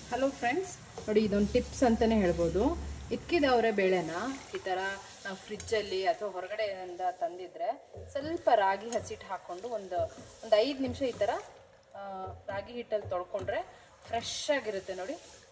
hello friends ನೋಡಿ ಇದೊಂದು tips ಅಂತಲೇ ಹೇಳ್ಬೋದು ಇಕ್ಕಿದವರೆ ಬೇಳೆನ ಈ ಥರ ನಾವು ಫ್ರಿಜ್ಜಲ್ಲಿ ಅಥವಾ ಹೊರಗಡೆಯಿಂದ ತಂದಿದ್ರೆ ಸ್ವಲ್ಪ ರಾಗಿ ಹಸಿಟ್ಟು ಹಾಕ್ಕೊಂಡು ಒಂದು ಒಂದು ಐದು ನಿಮಿಷ ಈ ಥರ ಆ, ರಾಗಿ ಹಿಟ್ಟಲ್ಲಿ ತೊಳ್ಕೊಂಡ್ರೆ ಫ್ರೆಶ್ ಆಗಿರುತ್ತೆ ನೋಡಿ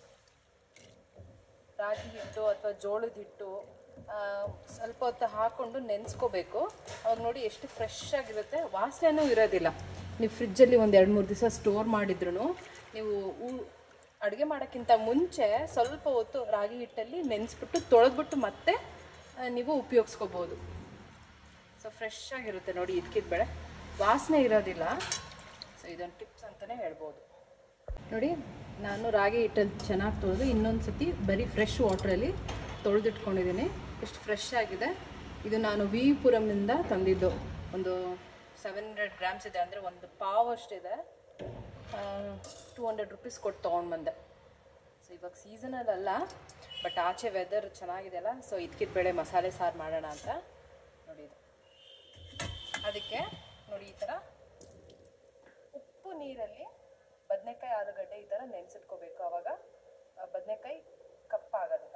ರಾಗಿ ಹಿಟ್ಟು ಅಥವಾ ಜೋಳದ ಹಿಟ್ಟು ಆ, ಸ್ವಲ್ಪ ಹೊತ್ತು ಹಾಕ್ಕೊಂಡು ನೆನೆಸ್ಕೋಬೇಕು ಅವಾಗ ನೋಡಿ ಎಷ್ಟು ಫ್ರೆಶ್ ಆಗಿರುತ್ತೆ ವಾಸನೆನೂ ಇರೋದಿಲ್ಲ ನೀವು ಫ್ರಿಜ್ಜಲ್ಲಿ ಒಂದು ಎರಡು ಮೂರು ದಿವಸ ಸ್ಟೋರ್ ಮಾಡಿದ್ರು ನೀವು ಅಡುಗೆ ಮಾಡೋಕ್ಕಿಂತ ಮುಂಚೆ ಸ್ವಲ್ಪ ಹೊತ್ತು ರಾಗಿ ಹಿಟ್ಟಲ್ಲಿ ನೆನೆಸ್ಬಿಟ್ಟು ತೊಳೆದ್ಬಿಟ್ಟು ಮತ್ತೆ ಆ, ನೀವು ಉಪಯೋಗಿಸ್ಕೋಬೋದು ಸೊ ಫ್ರೆಶ್ ಆಗಿರುತ್ತೆ ನೋಡಿ ಇದ್ಕಿದ ಬೇಳೆ ವಾಸನೆ ಇರೋದಿಲ್ಲ ಸೊ ಇದೊಂದು ಟಿಪ್ಸ್ ಅಂತಲೇ ಹೇಳ್ಬೋದು ನೋಡಿ ನಾನು ರಾಗಿ ಹಿಟ್ಟಲ್ಲಿ ಚೆನ್ನಾಗಿ ತೊಳೆದು ಇನ್ನೊಂದು ಸತಿ ಬರೀ ಫ್ರೆಶ್ ವಾಟ್ರಲ್ಲಿ ತೊಳೆದಿಟ್ಕೊಂಡಿದ್ದೀನಿ ಎಷ್ಟು ಫ್ರೆಶ್ ಆಗಿದೆ ಇದು ನಾನು ವಿ ಪುರಮಿಂದ ತಂದಿದ್ದು ಒಂದು ಸೆವೆನ್ ಹಂಡ್ರೆಡ್ ಗ್ರಾಮ್ಸ್ ಇದೆ ಅಂದರೆ ಒಂದು ಪಾವ್ ಅಷ್ಟಿದೆ ಟೂ ಹಂಡ್ರೆಡ್ ರುಪೀಸ್ ಕೊಟ್ಟು ತೊಗೊಂಡು ಬಂದೆ ಸೊ ಇವಾಗ ಸೀಸನಲ್ ಅಲ್ಲ ಬಟ್ ಆಚೆ ವೆದರ್ ಚೆನ್ನಾಗಿದೆಯಲ್ಲ ಸೊ ಇದಕ್ಕಿದ ಬೇಳೆ ಮಸಾಲೆ ಸಾರು ಮಾಡೋಣ ಅಂತ ನೋಡಿ ಇದು ಅದಕ್ಕೆ ನೋಡಿ ಈ ಥರ ಉಪ್ಪು ನೀರಲ್ಲಿ ಬದನೆಕಾಯಿ ಆಲೂಗಡ್ಡೆ ಈ ಥರ ನೆನೆಸಿಟ್ಕೋಬೇಕು ಆವಾಗ ಬದನೆಕಾಯಿ ಕಪ್ಪಾಗೋದಿಲ್ಲ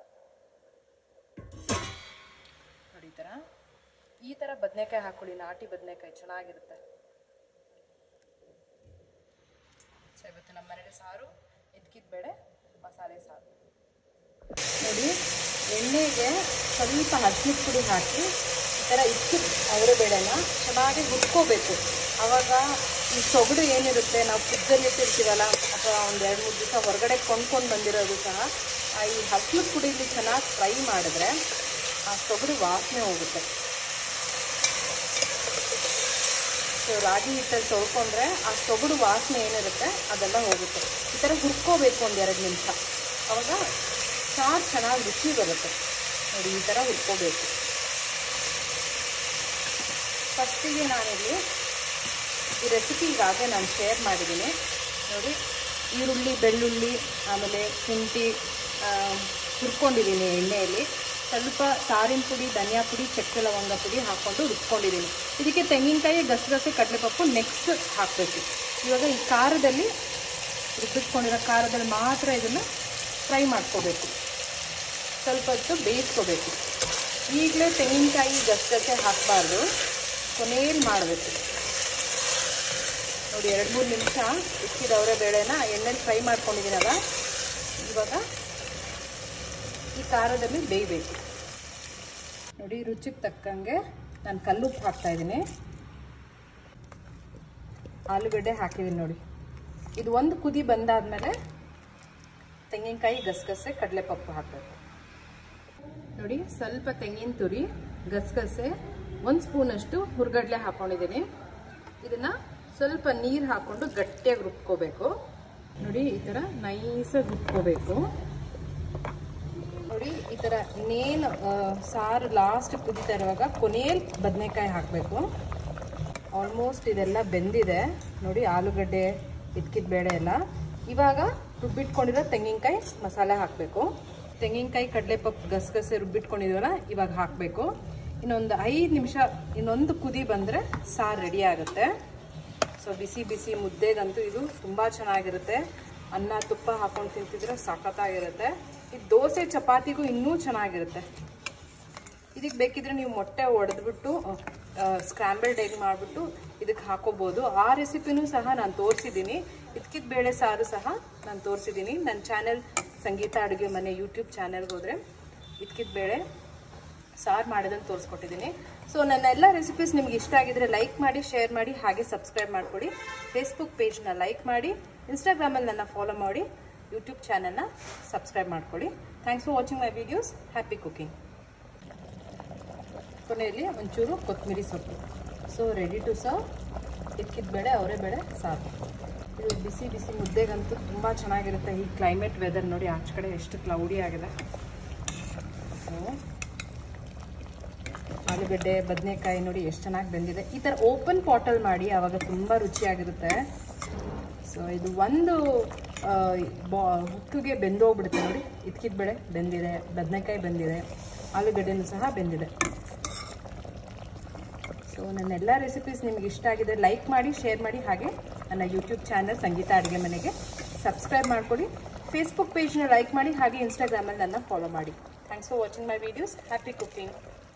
ನೋಡಿ ಈ ಥರ ಈ ಥರ ಬದನೆಕಾಯಿ ಹಾಕೊಳ್ಳಿ ನಾಟಿ ಬದನೆಕಾಯಿ ಚೆನ್ನಾಗಿರುತ್ತೆ ಸೊ ಇವತ್ತು ನಮ್ಮ ಮನೇಲಿ ಸಾರು ಎದ್ಕಿದ ಬೇಳೆ ಮಸಾಲೆ ಸಾರು ನೋಡಿ ಎಣ್ಣೆಗೆ ಸ್ವಲ್ಪ ಹಸಿರು ಪುಡಿ ಹಾಕಿ ಈ ಥರ ಇಕ್ಕಿದ ಅವರೆ ಬೇಳೆನ ಚೆನ್ನಾಗಿ ಹುರ್ಕೋಬೇಕು ಆವಾಗ ಈ ಸೊಗಡು ಏನಿರುತ್ತೆ ನಾವು ಫ್ರಿಜ್ಜಲ್ಲಿ ಇಟ್ಟಿರ್ತೀವಲ್ಲ ಅಥವಾ ಒಂದು ಎರಡು ಮೂರು ದಿವಸ ಹೊರಗಡೆ ಕೊಂಡ್ಕೊಂಡು ಬಂದಿರೋದು ಸಹ ಆ ಈ ಹಸಿರು ಪುಡಿಲಿ ಚೆನ್ನಾಗಿ ಫ್ರೈ ಮಾಡಿದ್ರೆ ಆ ಸೊಗಡು ವಾಸನೆ ಹೋಗುತ್ತೆ ಸೊ ರಾಗಿ ಹಿಟ್ಟಲ್ಲಿ ತೊಳ್ಕೊಂಡ್ರೆ ಆ ಸೊಗಡು ವಾಸನೆ ಏನಿರುತ್ತೆ ಅದೆಲ್ಲ ಹೋಗುತ್ತೆ ಈ ಥರ ಹುರ್ಕೋಬೇಕು ಒಂದು ಎರಡು ನಿಮಿಷ ಅವಾಗ ಸಾರು ಚೆನ್ನಾಗಿ ರುಚಿ ಬರುತ್ತೆ ನೋಡಿ ಈ ಥರ ಹುರ್ಕೋಬೇಕು ಫಸ್ಟಿಗೆ ನಾನಿಲ್ಲಿ ಈ ರೆಸಿಪಿ ಈಗಾಗಲೇ ನಾನು ಶೇರ್ ಮಾಡಿದ್ದೀನಿ ನೋಡಿ ಈರುಳ್ಳಿ ಬೆಳ್ಳುಳ್ಳಿ ಆಮೇಲೆ ಶುಂಠಿ ಆ, ಹುರ್ಕೊಂಡಿದ್ದೀನಿ ಎಣ್ಣೆಯಲ್ಲಿ ಸ್ವಲ್ಪ ಸಾರಿನ ಪುಡಿ ಧನಿಯಾ ಪುಡಿ ಚಕ್ಕೆ ಲವಂಗ ಪುಡಿ ಹಾಕ್ಕೊಂಡು ರುಬ್ಕೊಂಡಿದ್ದೀನಿ ಇದಕ್ಕೆ ತೆಂಗಿನಕಾಯಿ ಗಸಗಸೆ ಕಡಲೆಪಪ್ಪು ನೆಕ್ಸ್ಟ್ ಹಾಕಬೇಕು ಇವಾಗ ಈ ಖಾರದಲ್ಲಿ ರುಬ್ಬಿಟ್ಕೊಂಡಿರೋ ಖಾರದಲ್ಲಿ ಮಾತ್ರ ಇದನ್ನು ಫ್ರೈ ಮಾಡ್ಕೋಬೇಕು ಸ್ವಲ್ಪ ಹೊತ್ತು ಬೇಯಿಸ್ಕೋಬೇಕು ಈಗಲೇ ತೆಂಗಿನಕಾಯಿ ಗಸಗಸೆ ಹಾಕಬಾರ್ದು ಕೊನೆಯಲ್ಲಿ ಮಾಡಬೇಕು ನೋಡಿ ಎರಡು ಮೂರು ನಿಮಿಷ ಇಕ್ಕಿದವರೆ ಬೇಳೆನ ಎಣ್ಣೆಲಿ ಫ್ರೈ ಮಾಡ್ಕೊಂಡಿದ್ದೀನಲ್ಲ ಇವಾಗ ಈ ಖಾರದಲ್ಲಿ ಬೇಯಬೇಕು ನೋಡಿ ರುಚಿಗೆ ತಕ್ಕಂಗೆ ನಾನು ಕಲ್ಲುಪ್ಪು ಹಾಕ್ತಾ ಇದ್ದೀನಿ ಆಲೂಗಡ್ಡೆ ಹಾಕಿದ್ದೀನಿ ನೋಡಿ ಇದು ಒಂದು ಕುದಿ ಬಂದಾದಮೇಲೆ ತೆಂಗಿನಕಾಯಿ ಗಸಗಸೆ ಕಡಲೆಪಪ್ಪು ಹಾಕಬೇಕು ನೋಡಿ ಸ್ವಲ್ಪ ತೆಂಗಿನ ತುರಿ ಗಸಗಸೆ ಒಂದು ಸ್ಪೂನಷ್ಟು ಹುರ್ಗಡ್ಲೆ ಹಾಕೊಂಡಿದ್ದೀನಿ ಇದನ್ನು ಸ್ವಲ್ಪ ನೀರು ಹಾಕ್ಕೊಂಡು ಗಟ್ಟಿಯಾಗಿ ರುಬ್ಕೋಬೇಕು ನೋಡಿ ಈ ಥರ ನೈಸಾಗಿ ರುಬ್ಕೋಬೇಕು ನೋಡಿ ಈ ಥರ ಇನ್ನೇನು ಆ, ಸಾರು ಲಾಸ್ಟ್ ಕುದಿತಾ ಇರುವಾಗ ಕೊನೆಯಲ್ಲಿ ಬದನೆಕಾಯಿ ಹಾಕಬೇಕು ಆಲ್ಮೋಸ್ಟ್ ಇದೆಲ್ಲ ಬೆಂದಿದೆ ನೋಡಿ ಆಲೂಗಡ್ಡೆ ಇದ್ಕಿದ ಬೇಳೆ ಎಲ್ಲ ಇವಾಗ ರುಬ್ಬಿಟ್ಕೊಂಡಿರೋ ತೆಂಗಿನಕಾಯಿ ಮಸಾಲೆ ಹಾಕಬೇಕು ತೆಂಗಿನಕಾಯಿ ಕಡಲೆಪಪ್ಪು ಗಸಗಸೆ ರುಬ್ಬಿಟ್ಕೊಂಡಿದ್ದೀವಲ್ಲ ಇವಾಗ ಹಾಕಬೇಕು ಇನ್ನೊಂದು ಐದು ನಿಮಿಷ ಇನ್ನೊಂದು ಕುದಿ ಬಂದರೆ ಸಾರು ರೆಡಿ ಆಗುತ್ತೆ ಸೊ ಬಿಸಿ ಬಿಸಿ ಮುದ್ದೆಗಂತೂ ಇದು ತುಂಬ ಚೆನ್ನಾಗಿರುತ್ತೆ ಅನ್ನ ತುಪ್ಪ ಹಾಕೊಂಡು ತಿಂತಿದ್ರೆ ಸಖತ್ತಾಗಿರುತ್ತೆ ಇದು ದೋಸೆ ಚಪಾತಿಗೂ ಇನ್ನೂ ಚೆನ್ನಾಗಿರುತ್ತೆ ಇದಕ್ಕೆ ಬೇಕಿದ್ರೆ ನೀವು ಮೊಟ್ಟೆ ಒಡೆದ್ಬಿಟ್ಟು ಸ್ಕ್ರಾಂಬಲ್ಡ್ ಎಗ್ ಮಾಡಿಬಿಟ್ಟು ಇದಕ್ಕೆ ಹಾಕೋಬೋದು ಆ ರೆಸಿಪಿನೂ ಸಹ ನಾನು ತೋರಿಸಿದ್ದೀನಿ ಇದಕ್ಕಿದ ಬೇಳೆ ಸಾರು ಸಹ ನಾನು ತೋರಿಸಿದ್ದೀನಿ ನನ್ನ ಚಾನೆಲ್ ಸಂಗೀತ ಅಡುಗೆ ಮನೆ ಯೂಟ್ಯೂಬ್ ಚಾನೆಲ್ಗೆ ಹೋದರೆ ಇದಕ್ಕಿದ ಬೇಳೆ ಸಾರು ಮಾಡೋದನ್ನು ತೋರಿಸ್ಕೊಟ್ಟಿದ್ದೀನಿ ಸೊ ನನ್ನ ಎಲ್ಲ ರೆಸಿಪೀಸ್ ನಿಮ್ಗೆ ಇಷ್ಟ ಆಗಿದ್ರೆ ಲೈಕ್ ಮಾಡಿ ಶೇರ್ ಮಾಡಿ ಹಾಗೆ ಸಬ್ಸ್ಕ್ರೈಬ್ ಮಾಡ್ಕೊಡಿ ಫೇಸ್ಬುಕ್ ಪೇಜ್ನ ಲೈಕ್ ಮಾಡಿ ಇನ್ಸ್ಟಾಗ್ರಾಮಲ್ಲಿ ನನ್ನ ಫಾಲೋ ಮಾಡಿ ಯೂಟ್ಯೂಬ್ ಚಾನಲ್ನ ಸಬ್ಸ್ಕ್ರೈಬ್ ಮಾಡ್ಕೊಳ್ಳಿ thanks for watching my videos happy cooking ಕೊನೆಯಲ್ಲಿ ಒಂಚೂರು ಕೊತ್ತಂಬರಿ ಸೊಪ್ಪು ಸೊ ರೆಡಿ ಟು ಸರ್ವ್ ಇಕ್ಕಿದ ಬೇಳೆ ಅವರೇ ಬೇಳೆ ಸಾರು ಇದು ಬಿಸಿ ಬಿಸಿ ಮುದ್ದೆಗಂತೂ ತುಂಬ ಚೆನ್ನಾಗಿರುತ್ತೆ ಈ ಕ್ಲೈಮೇಟ್ ವೆದರ್ ನೋಡಿ ಆಚೆ ಕಡೆ ಎಷ್ಟು ಕ್ಲೌಡಿ ಆಗಿದೆ ಸೊ ಆಲೂಗಡ್ಡೆ ಬದನೆಕಾಯಿ ನೋಡಿ ಎಷ್ಟು ಚೆನ್ನಾಗಿ ಬೆಂದಿದೆ ಈ ಥರ ಓಪನ್ ಪಾಟಲ್ಲಿ ಮಾಡಿ ಆವಾಗ ತುಂಬ ರುಚಿಯಾಗಿರುತ್ತೆ ಸೊ ಇದು ಒಂದು ಆ, ಬಾ ಹುಕ್ಕಿಗೆ ಬೆಂದೋಗ್ಬಿಡುತ್ತೆ ನೋಡಿ ಇದ್ಕಿದ ಬೇಳೆ ಬೆಂದಿದೆ ಬದನೆಕಾಯಿ ಬೆಂದಿದೆ ಆಲೂಗಡ್ಡೆನೂ ಸಹ ಬೆಂದಿದೆ ಸೊ ನನ್ನ ಎಲ್ಲ ರೆಸಿಪೀಸ್ ನಿಮ್ಗೆ ಇಷ್ಟ ಆಗಿದೆ ಲೈಕ್ ಮಾಡಿ ಶೇರ್ ಮಾಡಿ ಹಾಗೆ ನನ್ನ ಯೂಟ್ಯೂಬ್ ಚಾನಲ್ ಸಂಗೀತ ಅಡುಗೆ ಮನೆಗೆ ಸಬ್ಸ್ಕ್ರೈಬ್ ಮಾಡ್ಕೊಳ್ಳಿ ಫೇಸ್ಬುಕ್ ಪೇಜ್ನ ಲೈಕ್ ಮಾಡಿ ಹಾಗೆ ಇನ್ಸ್ಟಾಗ್ರಾಮಲ್ಲಿ ನನ್ನ ಫಾಲೋ ಮಾಡಿ thanks for watching my videos happy cooking